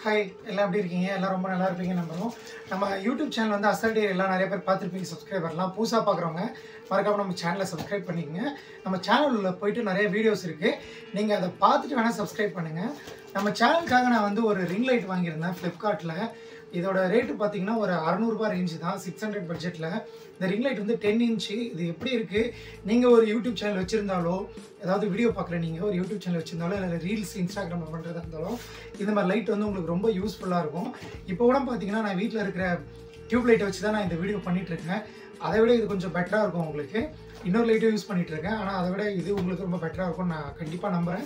hi எல்லாம் எப்படி இருக்கீங்க எல்லாம் ரொம்ப நல்லா இருப்பீங்க நம்புறோம் நம்ம யூடியூப் சேனல் வந்து அசல்டே எல்லாம் நிறைய பேர் பார்த்துருப்பீங்க சப்ஸ்கிரைபர்லாம் புதுசாக பார்க்குறவங்க மறக்காம நம்ம சேனலை சப்ஸ்கிரைப் பண்ணிக்கங்க நம்ம சேனலில் போயிட்டு நிறைய வீடியோஸ் இருக்குது நீங்கள் அதை பார்த்துட்டு வேணால் சப்ஸ்கிரைப் பண்ணுங்கள் நம்ம சேனலுக்காக நான் வந்து ஒரு ரிங் லைட் வாங்கியிருந்தேன் ஃப்ளிப்கார்ட்டில் இதோட ரேட்டு பார்த்தீங்கன்னா ஒரு அறநூறுபா ரேஞ்சு தான் சிக்ஸ் ஹண்ட்ரட் பட்ஜெட்டில் இந்த ரிங் லைட் வந்து டென் இன்ச்சு இது எப்படி இருக்குது நீங்கள் ஒரு யூடியூப் சேனல் வச்சுருந்தாலோ ஏதாவது வீடியோ பார்க்குற நீங்கள் ஒரு யூடியூப் சேனல் வச்சுருந்தாலோ இல்லை ரீல்ஸ் இன்ஸ்டாகிராமில் பண்ணுறதா இருந்தாலும் இந்த மாதிரி லைட் வந்து உங்களுக்கு ரொம்ப யூஸ்ஃபுல்லாக இருக்கும் இப்போ கூட பார்த்தீங்கன்னா நான் வீட்டில் இருக்கிற டியூப் லைட்டை வச்சு தான் நான் இந்த வீடியோ பண்ணிட்டு இருக்கேன் அதை விட இது கொஞ்சம் பெட்டராக இருக்கும் உங்களுக்கு இன்னொரு லைட்டும் யூஸ் பண்ணிட்டு இருக்கேன் ஆனால் அதை விட இது உங்களுக்கு ரொம்ப பெட்டராக இருக்கும் நான் கண்டிப்பாக நம்புகிறேன்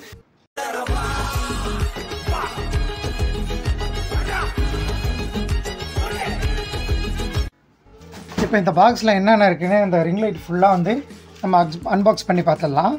இப்போ இந்த பாக்ஸில் என்னென்ன இருக்குன்னு இந்த ரிங் லைட் ஃபுல்லாக வந்து நம்ம அன்பாக்ஸ் பண்ணி பார்த்துடலாம்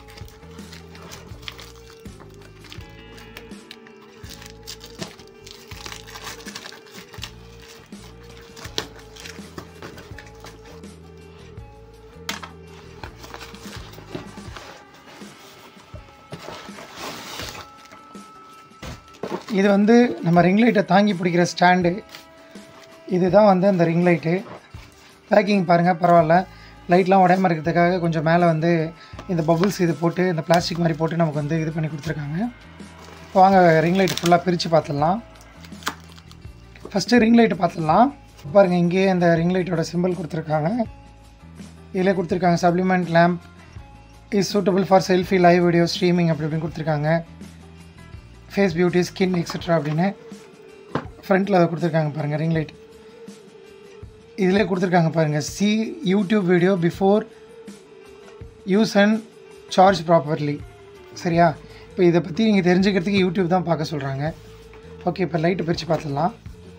இது வந்து நம்ம ரிங் லைட்டை தாங்கி பிடிக்கிற ஸ்டாண்டு இதுதான் வந்து அந்த ரிங் லைட்டு பேக்கிங் பாருங்கள் பரவாயில்ல லைட்லாம் உடையாம இருக்கிறதுக்காக கொஞ்சம் மேலே வந்து இந்த பபுள்ஸ் இது போட்டு இந்த பிளாஸ்டிக் மாதிரி போட்டு நமக்கு வந்து இது பண்ணி கொடுத்துருக்காங்க இப்போ வாங்க ரிங் லைட் ஃபுல்லாக பிரித்து பார்த்துடலாம் ஃபஸ்ட்டு ரிங் லைட்டு பார்த்துடலாம் பாருங்கள் இங்கேயே இந்த ரிங் லைட்டோட சிம்பிள் கொடுத்துருக்காங்க இதில் கொடுத்துருக்காங்க supplement lamp is suitable for selfie live video streaming அப்படி இப்படின்னு கொடுத்துருக்காங்க ஃபேஸ் பியூட்டி ஸ்கின் எக்ஸட்ரா அப்படின்னு ஃப்ரண்ட்டில் அதை கொடுத்துருக்காங்க பாருங்கள் ரிங் லைட் இதில் கொடுத்துருக்காங்க பாருங்கள் see YouTube video before use and charge properly சரியா இப்போ இதை பற்றி நீங்கள் தெரிஞ்சுக்கிறதுக்கு யூடியூப் தான் பார்க்க சொல்கிறாங்க ஓகே இப்போ லைட்டு பிரித்து பார்த்துடலாம்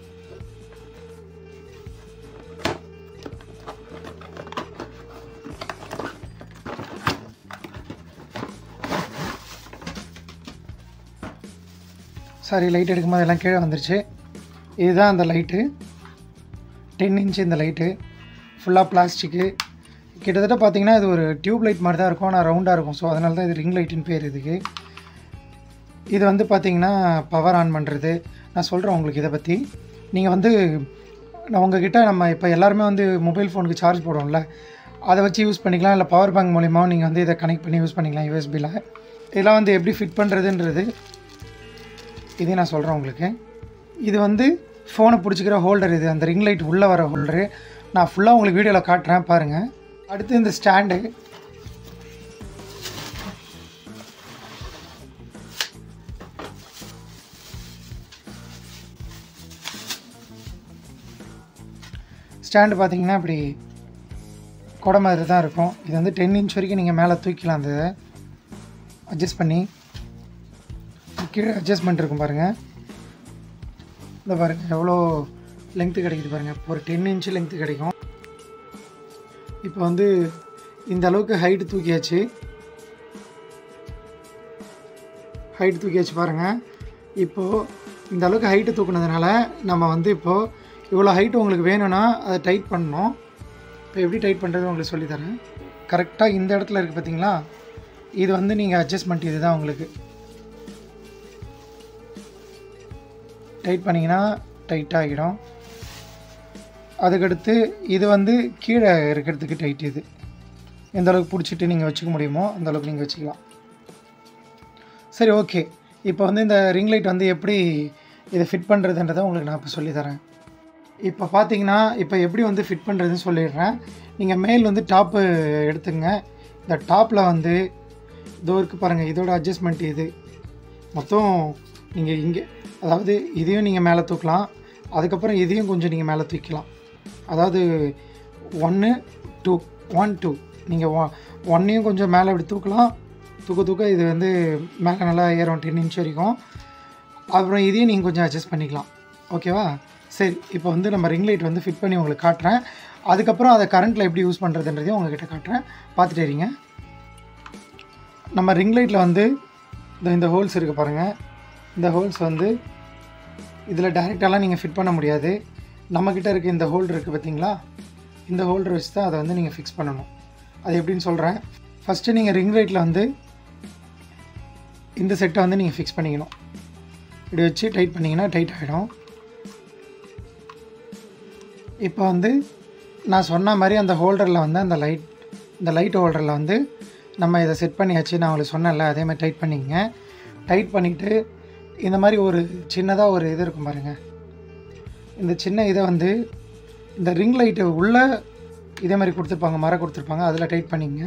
சாரி லைட் எடுக்கும்போது எல்லாம் கீழே வந்துருச்சு இதுதான் அந்த லைட்டு டென் இன்ச் இந்த லைட்டு ஃபுல்லாக பிளாஸ்டிக்கு கிட்டத்தட்ட பார்த்தீங்கன்னா இது ஒரு டியூப் லைட் மாதிரி தான் இருக்கும் ஆனால் ரவுண்டாக இருக்கும் ஸோ அதனால தான் இது ரிங் லைட்டுன்னு பேர் இதுக்கு இது வந்து பார்த்தீங்கன்னா பவர் ஆன் பண்ணுறது நான் சொல்கிறேன் உங்களுக்கு இதை பற்றி நீங்கள் வந்து நான் உங்ககிட்ட நம்ம இப்போ எல்லாருமே வந்து மொபைல் ஃபோனுக்கு சார்ஜ் போடுவோம்ல அதை வச்சு யூஸ் பண்ணிக்கலாம் இல்லை பவர் பேங்க் மூலிமாவும் நீங்கள் வந்து இதை கனெக்ட் பண்ணி யூஸ் பண்ணிக்கலாம் யூஎஸ்பியில் இதெல்லாம் வந்து எப்படி ஃபிட் பண்ணுறதுன்றது இதே நான் சொல்கிறேன் உங்களுக்கு இது வந்து ஃபோனை பிடிச்சிக்கிற ஹோல்டர் இது அந்த ரிங் லைட் உள்ளே வர ஹோல்டரு நான் ஃபுல்லாக உங்களுக்கு வீடியோவில் காட்டுறேன் பாருங்கள் அடுத்து இந்த ஸ்டாண்டு ஸ்டாண்டு பார்த்தீங்கன்னா இப்படி கொடை மாதிரி தான் இருக்கும் இது வந்து டென் இன்ச் வரைக்கும் நீங்கள் மேலே தூக்கிக்கலாம் அந்த அட்ஜஸ்ட் பண்ணி கீழே அட்ஜஸ்ட்மெண்ட் இருக்கும் பாருங்கள் இந்த பாருங்கள் எவ்வளோ லெங்க்த்து கிடைக்குது பாருங்கள் ஒரு டென் இன்ச்சு லெங்க்த்து கிடைக்கும் இப்போ வந்து இந்த அளவுக்கு ஹைட்டு தூக்கியாச்சு ஹைட்டு தூக்கியாச்சு பாருங்கள் இப்போது இந்த அளவுக்கு ஹைட்டு தூக்குனதுனால நம்ம வந்து இப்போது இவ்வளோ ஹைட்டு உங்களுக்கு வேணும்னா அதை டைட் பண்ணணும் இப்போ எப்படி டைட் பண்ணுறது உங்களுக்கு சொல்லித்தரேன் கரெக்டாக இந்த இடத்துல இருக்குது பார்த்தீங்களா இது வந்து நீங்கள் அட்ஜஸ்ட்மெண்ட் இது தான் உங்களுக்கு டைட் பண்ணிங்கன்னா டைட் ஆகிடும் அதுக்கடுத்து இது வந்து கீழே இருக்கிறதுக்கு டைட் இது எந்த அளவுக்கு பிடிச்சிட்டு நீங்கள் வச்சுக்க முடியுமோ அந்த அளவுக்கு நீங்கள் வச்சுக்கலாம் சரி ஓகே இப்போ வந்து இந்த ரிங் லைட் வந்து எப்படி இதை ஃபிட் பண்ணுறதுன்றதை உங்களுக்கு நான் இப்போ சொல்லித்தரேன் இப்போ பார்த்தீங்கன்னா இப்போ எப்படி வந்து ஃபிட் பண்ணுறதுன்னு சொல்லிடுறேன் நீங்கள் மேல் வந்து டாப்பு எடுத்துங்க இந்த டாப்பில் வந்து இதோ இருக்குது பாருங்கள் இதோட அட்ஜஸ்ட்மெண்ட் இது மொத்தம் நீங்கள் இங்கே அதாவது இதையும் நீங்கள் மேலே தூக்கலாம் அதுக்கப்புறம் இதையும் கொஞ்சம் நீங்கள் மேலே தூக்கலாம் அதாவது ஒன்று டூ ஒன் டூ நீங்கள் ஒ ஒன்னையும் கொஞ்சம் மேலே இப்படி தூக்கலாம் தூக்க தூக்க இது வந்து மேலே நல்லா ஏறும் டென் இன்ச் வரைக்கும் அப்புறம் இதையும் நீங்கள் கொஞ்சம் அட்ஜஸ்ட் பண்ணிக்கலாம் ஓகேவா சரி இப்போ வந்து நம்ம ரிங் லைட் வந்து ஃபிட் பண்ணி உங்களுக்கு காட்டுறேன் அதுக்கப்புறம் அதை கரண்ட்டில் எப்படி யூஸ் பண்ணுறதுன்றதையும் உங்ககிட்ட காட்டுறேன் பார்த்துட்டு இருங்க நம்ம ரிங் லைட்டில் வந்து இந்த இந்த ஹோல்ஸ் இருக்குது பாருங்கள் இந்த ஹோல்ஸ் வந்து இதில் டைரெக்டாலாம் நீங்கள் ஃபிட் பண்ண முடியாது நம்மக்கிட்ட இருக்க இந்த ஹோல்டர் இருக்குது பார்த்தீங்களா இந்த ஹோல்டர் வச்சு தான் அதை வந்து நீங்கள் ஃபிக்ஸ் பண்ணணும் அது எப்படின்னு சொல்கிறேன் ஃபஸ்ட்டு நீங்கள் ரிங் லைட்டில் வந்து இந்த செட்டை வந்து நீங்கள் ஃபிக்ஸ் பண்ணிக்கணும் இப்படி வச்சு டைட் பண்ணிங்கன்னா டைட் ஆகிடும் இப்போ வந்து நான் சொன்ன மாதிரி அந்த ஹோல்டரில் வந்து அந்த லைட் இந்த லைட் ஹோல்டரில் வந்து நம்ம இதை செட் பண்ணியாச்சு நான் உங்களுக்கு சொன்னேன்ல அதே மாதிரி டைட் பண்ணிக்கங்க டைட் பண்ணிவிட்டு இந்த மாதிரி ஒரு சின்னதாக ஒரு இது இருக்கும் பாருங்கள் இந்த சின்ன இதை வந்து இந்த ரிங் லைட்டு உள்ளே இதே மாதிரி கொடுத்துருப்பாங்க மரம் கொடுத்துருப்பாங்க அதில் டைட் பண்ணிங்க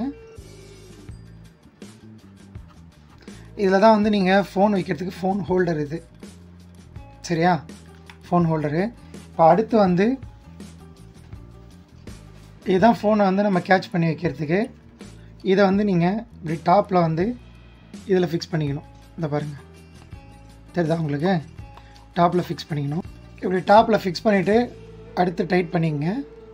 இதில் தான் வந்து நீங்கள் ஃபோன் வைக்கிறதுக்கு ஃபோன் ஹோல்டர் இது சரியா ஃபோன் ஹோல்டரு இப்போ அடுத்து வந்து இதுதான் ஃபோனை வந்து நம்ம கேட்ச் பண்ணி வைக்கிறதுக்கு இதை வந்து நீங்கள் இப்படி டாப்பில் வந்து இதில் ஃபிக்ஸ் பண்ணிக்கணும் இந்த பாருங்கள் தெரியுதா உங்களுக்கு டாப்பில் ஃபிக்ஸ் பண்ணிக்கணும் இப்படி டாப்பில் ஃபிக்ஸ் பண்ணிவிட்டு அடுத்து டைட் பண்ணிக்கங்க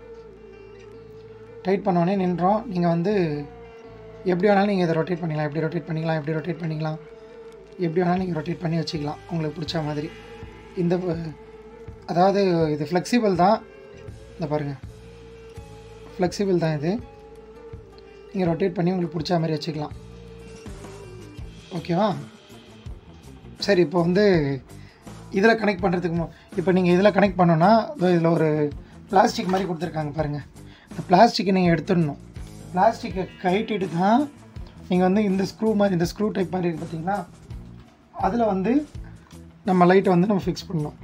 டைட் பண்ணோடனே நின்றோம் நீங்கள் வந்து எப்படி வேணாலும் நீங்கள் இதை ரொட்டேட் பண்ணிக்கலாம் எப்படி ரொட்டேட் பண்ணிக்கலாம் எப்படி ரொட்டேட் பண்ணிக்கலாம் எப்படி வேணாலும் நீங்கள் ரொட்டேட் பண்ணி வச்சுக்கலாம் உங்களுக்கு பிடிச்ச மாதிரி இந்த ப- அதாவது இது ஃப்ளெக்சிபிள் தான் இந்த பாருங்கள் ஃப்ளெக்சிபிள் தான் இது நீங்கள் ரொட்டேட் பண்ணி உங்களுக்கு பிடிச்ச மாதிரி வச்சுக்கலாம் ஓகேவா சரி இப்போ வந்து இதில் கனெக்ட் பண்ணுறதுக்கு மு இப்போ நீங்கள் இதில் கனெக்ட் பண்ணோன்னா இதில் ஒரு பிளாஸ்டிக் மாதிரி கொடுத்துருக்காங்க பாருங்கள் இந்த பிளாஸ்டிக்கை நீங்கள் எடுத்துடணும் பிளாஸ்டிக்கை கழட்டிட்டு தான் நீங்கள் வந்து இந்த ஸ்க்ரூ மாதிரி இந்த ஸ்க்ரூ டைப் மாதிரி இருக்கு பார்த்தீங்களா அதில் வந்து நம்ம லைட்டை வந்து நம்ம ஃபிக்ஸ் பண்ணணும்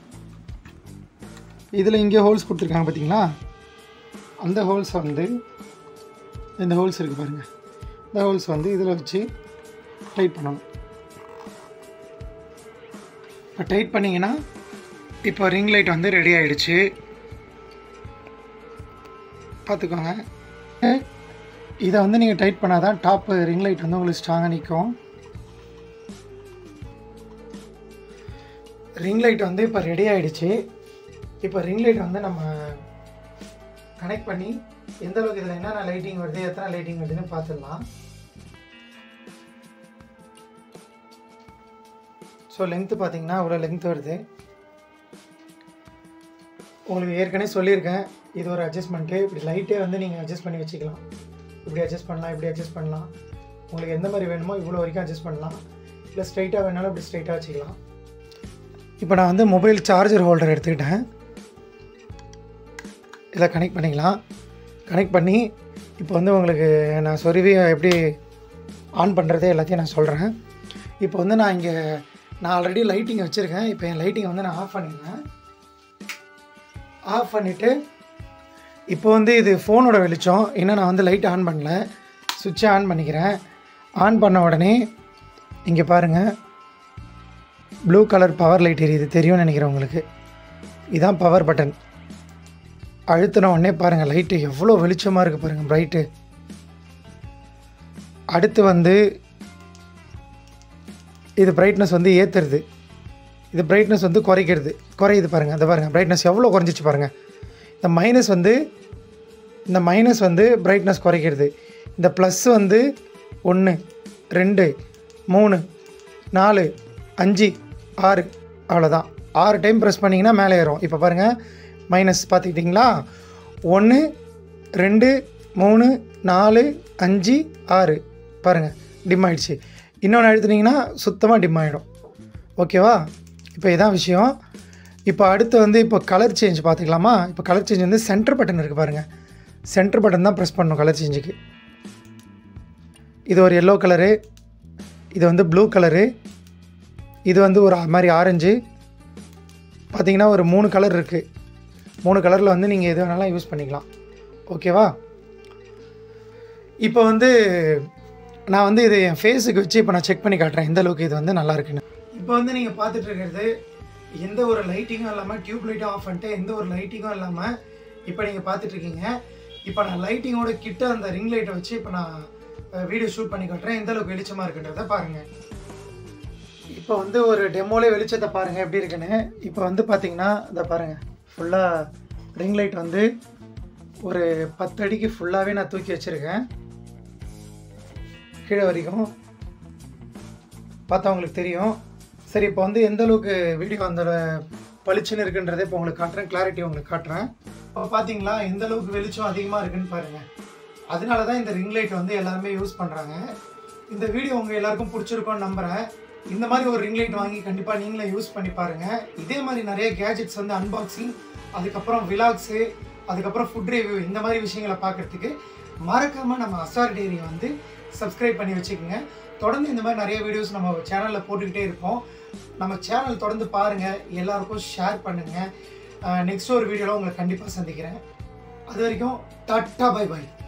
இதில் இங்கே ஹோல்ஸ் கொடுத்துருக்காங்க பார்த்தீங்களா அந்த ஹோல்ஸ் வந்து இந்த ஹோல்ஸ் இருக்குது பாருங்கள் இந்த ஹோல்ஸ் வந்து இதில் வச்சு டைட் பண்ணணும் இப்போ டைட் பண்ணிங்கன்னா இப்போ ரிங் லைட் வந்து ரெடி ஆயிடுச்சு பார்த்துக்கோங்க இதை வந்து நீங்கள் டைட் பண்ணால் தான் டாப் ரிங் லைட் வந்து உங்களுக்கு ஸ்ட்ராங்காக நிற்கும் ரிங் லைட் வந்து இப்போ ரெடி ஆயிடுச்சு இப்போ ரிங் லைட் வந்து நம்ம கனெக்ட் பண்ணி எந்த அளவுக்கு இதில் என்னென்ன லைட்டிங் வருது எத்தனை லைட்டிங் வருதுன்னு பார்த்துடலாம் ஸோ லென்த்து பார்த்தீங்கன்னா அவ்வளோ லென்த் வருது உங்களுக்கு ஏற்கனவே சொல்லியிருக்கேன் இது ஒரு அட்ஜஸ்ட்மெண்ட்டு இப்படி லைட்டே வந்து நீங்கள் அட்ஜஸ்ட் பண்ணி வச்சுக்கலாம் இப்படி அட்ஜஸ்ட் பண்ணலாம் இப்படி அட்ஜஸ்ட் பண்ணலாம் உங்களுக்கு எந்த மாதிரி வேணுமோ இவ்வளோ வரைக்கும் அட்ஜஸ்ட் பண்ணலாம் இல்லை ஸ்ட்ரைட்டாக வேணாலும் இப்படி ஸ்ட்ரைட்டாக வச்சுக்கலாம் இப்போ நான் வந்து மொபைல் சார்ஜர் ஹோல்டர் எடுத்துக்கிட்டேன் இதை கனெக்ட் பண்ணிக்கலாம் கனெக்ட் பண்ணி இப்போ வந்து உங்களுக்கு நான் சொருவி எப்படி ஆன் பண்ணுறது எல்லாத்தையும் நான் சொல்கிறேன் இப்போ வந்து நான் இங்கே நான் ஆல்ரெடி லைட்டிங் வச்சுருக்கேன் இப்போ என் லைட்டிங்கை வந்து நான் ஆஃப் பண்ணிடுறேன் ஆஃப் பண்ணிவிட்டு இப்போ வந்து இது ஃபோனோட வெளிச்சம் இன்னும் நான் வந்து லைட் ஆன் பண்ணல சுவிட்சை ஆன் பண்ணிக்கிறேன் ஆன் பண்ண உடனே இங்கே பாருங்கள் ப்ளூ கலர் பவர் லைட் எரியுது தெரியும்னு நினைக்கிறேன் உங்களுக்கு இதான் பவர் பட்டன் அழுத்தின உடனே பாருங்கள் லைட்டு எவ்வளோ வெளிச்சமாக இருக்குது பாருங்கள் பிரைட்டு அடுத்து வந்து இது பிரைட்னஸ் வந்து ஏற்றுறது இது பிரைட்னஸ் வந்து குறைக்கிறது குறையுது பாருங்கள் அதை பாருங்கள் பிரைட்னஸ் எவ்வளோ குறைஞ்சிச்சு பாருங்கள் இந்த மைனஸ் வந்து இந்த மைனஸ் வந்து பிரைட்னஸ் குறைக்கிறது இந்த ப்ளஸ் வந்து ஒன்று ரெண்டு மூணு நாலு அஞ்சு ஆறு அவ்வளோதான் ஆறு டைம் ப்ரெஸ் பண்ணிங்கன்னா மேலே ஏறும் இப்போ பாருங்கள் மைனஸ் பார்த்துக்கிட்டிங்களா ஒன்று ரெண்டு மூணு நாலு அஞ்சு ஆறு பாருங்கள் டிம் ஆயிடுச்சு இன்னொன்று அழுத்துனீங்கன்னா சுத்தமாக டிம் ஆகிடும் ஓகேவா இப்போ இதான் விஷயம் இப்போ அடுத்து வந்து இப்போ கலர் சேஞ்ச் பார்த்துக்கலாமா இப்போ கலர் சேஞ்ச் வந்து சென்டர் பட்டன் இருக்குது பாருங்கள் சென்டர் பட்டன் தான் ப்ரெஸ் பண்ணணும் கலர் சேஞ்சுக்கு இது ஒரு எல்லோ கலரு இது வந்து ப்ளூ கலரு இது வந்து ஒரு மாதிரி ஆரஞ்சு பார்த்தீங்கன்னா ஒரு மூணு கலர் இருக்குது மூணு கலரில் வந்து நீங்கள் எது வேணாலும் யூஸ் பண்ணிக்கலாம் ஓகேவா இப்போ வந்து நான் வந்து இது என் ஃபேஸுக்கு வச்சு இப்போ நான் செக் பண்ணி காட்டுறேன் எந்த அளவுக்கு இது வந்து நல்லா இருக்குன்னு இப்போ வந்து நீங்கள் பார்த்துட்டு இருக்கிறது எந்த ஒரு லைட்டிங்கும் இல்லாமல் டியூப் லைட்டும் ஆஃப் பண்ணிட்டு எந்த ஒரு லைட்டிங்கும் இல்லாமல் இப்போ நீங்கள் பார்த்துட்டு இருக்கீங்க இப்போ நான் லைட்டிங்கோட கிட்ட அந்த ரிங் லைட்டை வச்சு இப்போ நான் வீடியோ ஷூட் பண்ணி காட்டுறேன் எந்த அளவுக்கு வெளிச்சமாக இருக்குன்றதை பாருங்கள் இப்போ வந்து ஒரு டெமோலே வெளிச்சத்தை பாருங்கள் எப்படி இருக்குன்னு இப்போ வந்து பார்த்தீங்கன்னா இதை பாருங்கள் ஃபுல்லாக ரிங் லைட் வந்து ஒரு பத்து அடிக்கு ஃபுல்லாகவே நான் தூக்கி வச்சுருக்கேன் கீழே வரைக்கும் பார்த்தா உங்களுக்கு தெரியும் சரி இப்போ வந்து எந்த அளவுக்கு வீடியோ அந்த பளிச்சுன்னு இருக்குன்றதை இப்போ உங்களுக்கு காட்டுறேன் கிளாரிட்டி உங்களுக்கு காட்டுறேன் இப்போ பார்த்தீங்களா எந்த அளவுக்கு வெளிச்சம் அதிகமாக இருக்குன்னு பாருங்கள் அதனால தான் இந்த ரிங் லைட் வந்து எல்லாருமே யூஸ் பண்ணுறாங்க இந்த வீடியோ உங்கள் எல்லாருக்கும் பிடிச்சிருக்கோன்னு நம்புகிறேன் இந்த மாதிரி ஒரு ரிங் லைட் வாங்கி கண்டிப்பாக நீங்களே யூஸ் பண்ணி பாருங்கள் இதே மாதிரி நிறைய கேஜெட்ஸ் வந்து அன்பாக்சிங் அதுக்கப்புறம் விலாக்ஸு அதுக்கப்புறம் ஃபுட் ரிவ்யூ இந்த மாதிரி விஷயங்களை பார்க்கறதுக்கு மறக்காமல் நம்ம அசார் டேரியை வந்து சப்ஸ்கிரைப் பண்ணி வச்சுக்கோங்க தொடர்ந்து இந்த மாதிரி நிறைய வீடியோஸ் நம்ம சேனலில் போட்டுக்கிட்டே இருப்போம் நம்ம சேனல் தொடர்ந்து பாருங்கள் எல்லாருக்கும் ஷேர் பண்ணுங்கள் நெக்ஸ்ட் ஒரு வீடியோவில் உங்களை கண்டிப்பாக சந்திக்கிறேன் அது வரைக்கும் டாட்டா பை பை